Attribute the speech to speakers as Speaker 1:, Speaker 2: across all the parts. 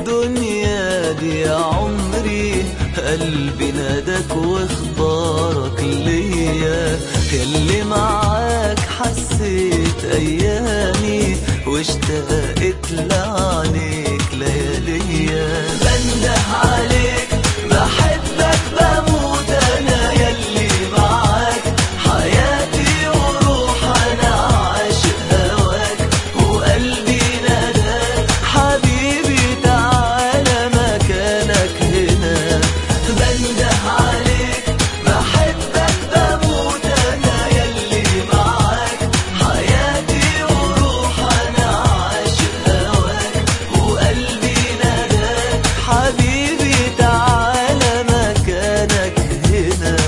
Speaker 1: الدنيا دي يا عمري قلبي ناداك واختارك ليا ياللي معاك حسيت ايامي واشتقت لعنيك لياليا بنده عليك بحبك بموت انا ياللي معاك حياتي وروح انا عاشق هواك وقلبي ناداك حبيبي تعالى مكانك هنا بنده عليك بحبك بموت انا ياللي معاك حياتي وروح انا عاشق هواك وقلبي ناداك حبيبي تعالى مكانك هنا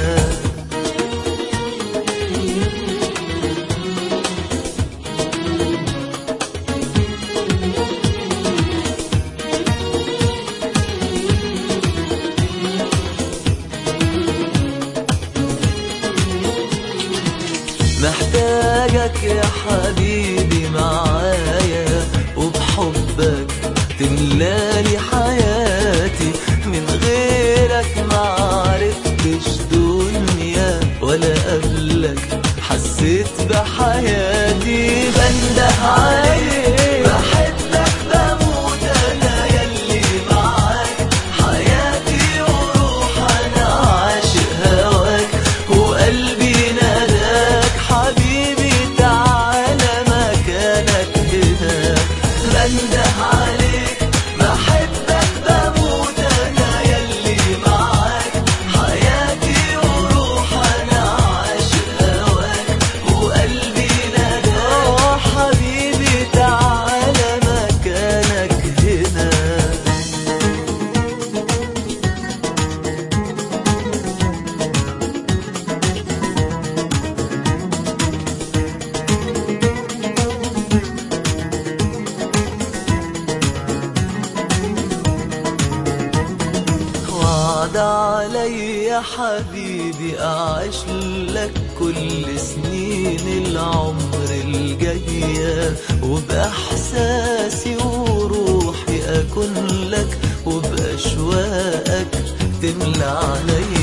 Speaker 1: محتاجك يا حبيبي معايا وبحبك تملالي حياتي من غيرك ما عرفتش دنيا ولا قبلك حسيت بحياتي بنده عليك بحبك بموت انا ياللي معاك حياتي وروح انا عاشق هواك وقلبي ناداك حبيبي تعالى مكانك هنا بنده عليك بحبك بموت انا ياللي معاك حياتي وروح انا عاشق هواك وقلبي ناداك حبيبي تعالى مكانك هنا وعد علي يا حبيبي أعيش لك كل سنين العمر الجاية وبإحساسي وروحي أكون لك وبأشواقك تملى عليا